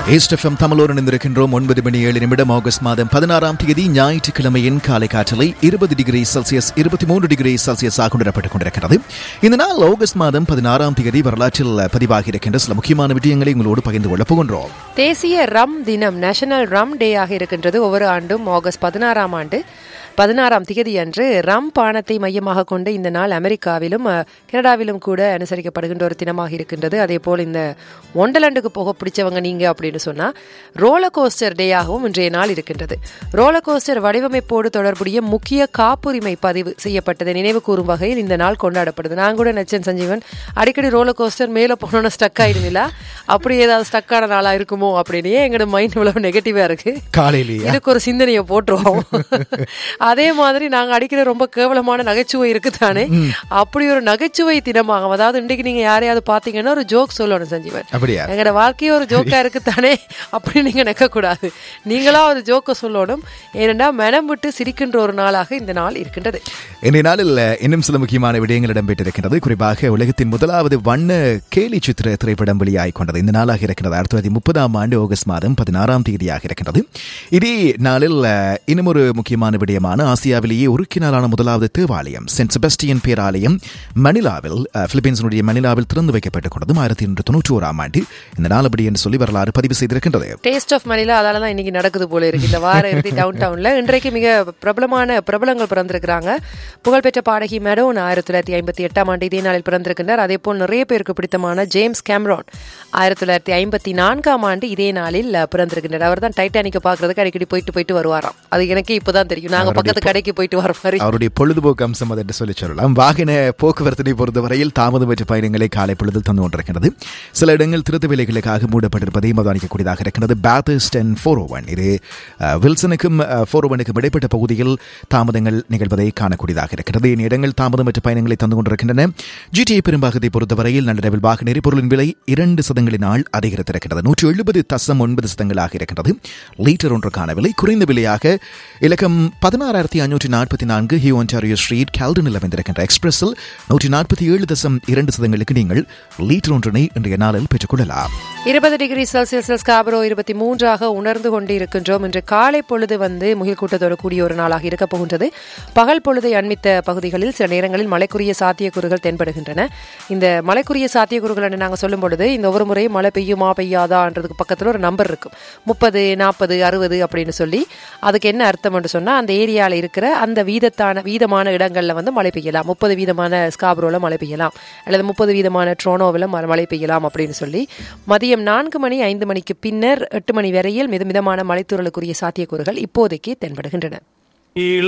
ஏஸ்டெஃப்எம் தமிழோடு இணைந்திருக்கின்றோம் ஒன்பது மணி ஏழு நிமிடம் ஆகஸ்ட் மாதம் பதினாறாம் தேதி ஞாயிற்றுக்கிழமையின் காலை காற்றலை இருபது டிகிரி செல்சியஸ் இருபத்தி மூன்று டிகிரி செல்சியஸாக கொண்டிடப்பட்டுக் கொண்டிருக்கிறது இந்த நாள் ஆகஸ்ட் மாதம் பதினாறாம் தேதி வரலாற்றில் பதிவாகி இருக்கின்ற சில முக்கியமான விடயங்களை உங்களோடு பகிர்ந்து கொள்ளப் போகின்றோம் தேசிய ரம் தினம் நேஷனல் ரம் டே ஆக இருக்கின்றது ஒவ்வொரு ஆண்டும் ஆகஸ்ட் பதினாறாம் ஆண்டு பதினாறாம் தேதி அன்று ரம் பானத்தை மையமாக கொண்டு இந்த நாள் அமெரிக்காவிலும் அஹ், கனடாவிலும் கூட அனுசரிக்கப்படுகின்ற ஒரு தினமாக இருக்கின்றது அதே போல் இந்த ஒண்டலாண்டுக்கு போக பிடிச்சவங்க நீங்க அப்படின்னு சொன்னா ரோலர் கோஸ்டர் டேயாகவும் இன்றைய நாள் இருக்கின்றது ரோலர் கோஸ்டர் வடிவமைப்போடு தொடர்புடைய முக்கிய காப்புரிமை பதிவு செய்யப்பட்டதை நினைவு கூறும் வகையில் இந்த நாள் கொண்டாடப்படுது நான் கூட நச்சன் சஞ்சீவன் அடிக்கடி ரோலர் கோஸ்டர் மேலே போனோன்னா ஸ்டக் ஆயிடுங்களா அப்படி ஏதாவது ஸ்டக்கான நாளா இருக்குமோ அப்படின்னே எங்களோட மைண்ட் இவ்வளவு நெகட்டிவா இருக்கு காலையிலேயே இதுக்கு ஒரு சிந்தனையை போட்டுருவோம் அதே மாதிரி நாங்க அடிக்கிற ரொம்ப கேவலமான நகைச்சுவை இருக்குதானே அப்படி ஒரு நகைச்சுவை தினமாக அதாவது இன்றைக்கு நீங்க யாரையாவது பாத்தீங்கன்னா ஒரு ஜோக் சொல்லணும் சஞ்சீவன் அப்படியா எங்களோட வாழ்க்கையே ஒரு ஜோக்கா இருக்குதானே அப்படி நீங்க நினைக்க கூடாது நீங்களா ஒரு ஜோக்க சொல்லணும் ஏனென்றா மனம் விட்டு சிரிக்கின்ற ஒரு நாளாக இந்த நாள் இருக்கின்றது இன்றைய நாளில் இன்னும் சில முக்கியமான விடயங்கள் இடம்பெற்றிருக்கிறது குறிப்பாக உலகத்தின் முதலாவது வண்ண கேலி சித்திர திரைப்படம் வெளியாகிக் கொண்டது இந்த நாளாக இருக்கிறது ஆயிரத்தி தொள்ளாயிரத்தி முப்பதாம் ஆண்டு ஆகஸ்ட் மாதம் பதினாறாம் தேதியாக இருக்கின்றது இதே நாளில் அஹ், இன்னும் ஒரு முக்கியமான விடயமான ஆசியாவிலேயே உருக்கினாலான முதலாவது தேவாலயம் சென்ட் செபஸ்டியன் பேராலயம் மணிலாவில் அஹ், பிலிப்பீன்ஸினுடைய மணிலாவில் திறந்து வைக்கப்பட்டுக் கொண்டது ஆயிரத்தி எண்ணூற்று தொன்னூற்றி ஓராம் ஆண்டு இந்த நாள் அப்படி என்று சொல்லி வரலாறு பதிவு செய்திருக்கின்றது டேஸ்ட் ஆஃப் மணிலா அதால தான் இன்னைக்கு நடக்குது போல இருக்கு இந்த வார இறுதி டவுன் டவுன்ல இன்றைக்கு மிக பிரபலமான பிரபலங்கள் பிறந்திருக்கிறாங்க புகழ்பெற்ற பாடகி மெடோன் ஆயிரத்தி தொள்ளாயிரத்தி ஐம்பத்தி எட்டாம் ஆண்டு இதே நாளில் பிறந்திருக்கின்றார் அதே போல் நிறைய பேருக்கு பிடித்தமான ஜேம்ஸ் கேம்ரான் ஆயிரத்தி தொள்ளாயிரத்தி ஐம்பத்தி நான்காம் ஆண்டு இதே நாளில் அஹ், பிறந்திருக்கின்றார் அவர் தான் டைட்டானிக்கை பார்க்கறதுக்கு அடிக்கடி போயிட்டு போயிட்டு வருவாராம் அது எனக்கு இப்பதான் தெரியும் நாங்க பக்கத்து கடைக்கு போயிட்டு வர மாதிரி அவருடைய பொழுதுபோக்கு அம்சம் அது என்று சொல்லி சொல்லலாம் வாகன போக்குவரத்தினை பொறுத்தவரையில் தாமதம் பெற்ற பயணங்களை காலை பொழுதில் தந்து கொண்டிருக்கிறது சில இடங்கள் திருத்த வேலைகளுக்காக மூடப்பட்டிருப்பதையும் அவதானிக்கக்கூடியதாக இருக்கிறது பேத்தஸ்ட் அண்ட் ஃபோர் ஒன் இது அஹ், வில்சனுக்கும் ஃபோர் ஒனுக்கும் இடைப்பட்ட பகுதியில் தாமதங்கள் நிகழ்வதை காணக்கூடியதாக இருக்கிறது இந்த இடங்கள் தாமதம் பெற்ற பயணங்களை தந்து கொண்டிருக்கின்றன ஜிடிஏ பெரும்பாகத்தை பொறுத்தவரையில் நள்ளிரவில் வாகன எரிபொருளின் விலை இரண்டு சதங்களினால் அதிகரித்திருக்கிறது நூற்று எழுபது தசம் ஒன்பது சதங்களாக இருக்கின்றது லீட்டர் ஒன்றுக்கான விலை குறைந்த விலையாக இலக்கம் பதினாறாயிரத்தி ஐநூற்றி நாற்பத்தி நான்கு ஹியூ ஒன்டாரியோ ஸ்ட்ரீட் கேல்டனில் அமைந்திருக்கின்ற எக்ஸ்பிரஸில் நூற்றி நாற்பத்தி ஏழு தசம் இரண்டு சதங்களுக்கு நீங்கள் லீட்டர் ஒன்றினை இன்றைய நாளில் பெற்றுக்கொள்ளலாம் இருபது டிகிரி செல்சியஸ் ஸ்காபரோ இருபத்தி மூன்றாக உணர்ந்து கொண்டு இருக்கின்றோம் இன்று காலை பொழுது வந்து முகில் கூட்டத்தோடு கூடிய ஒரு நாளாக இருக்கப் போகின்றது பகல் பொழுதை அண்மித்த பகுதிகளில் சில நேரங்களில் மழைக்குரிய சாத்தியக்கூறுகள் தென்படுகின்றன இந்த மழைக்குரிய சாத்தியக்கூறுகள் என்று நாங்கள் சொல்லும் பொழுது இந்த ஒவ்வொரு முறையும் மழை பெய்யுமா பெய்யாதான்றதுக்கு பக்கத்தில் ஒரு நம்பர் இருக்கும் முப்பது நாற்பது அறுபது அப்படின்னு சொல்லி அதுக்கு என்ன அர்த்தம் என்று சொன்னால் அந்த ஏரியாவில் இருக்கிற அந்த வீதத்தான வீதமான இடங்களில் வந்து மழை பெய்யலாம் முப்பது வீதமான ஸ்காப்ரோவில் மழை பெய்யலாம் அல்லது முப்பது வீதமான ட்ரோனோவில் ம- மழை பெய்யலாம் அப்படின்னு சொல்லி மதியம் நான்கு மணி ஐந்து மணிக்கு பின்னர் எட்டு மணி வரையில் மித மிதமான மழைத்தூறலுக்குரிய சாத்தியக்கூறுகள் இப்போதைக்கு தென்படுகின்றன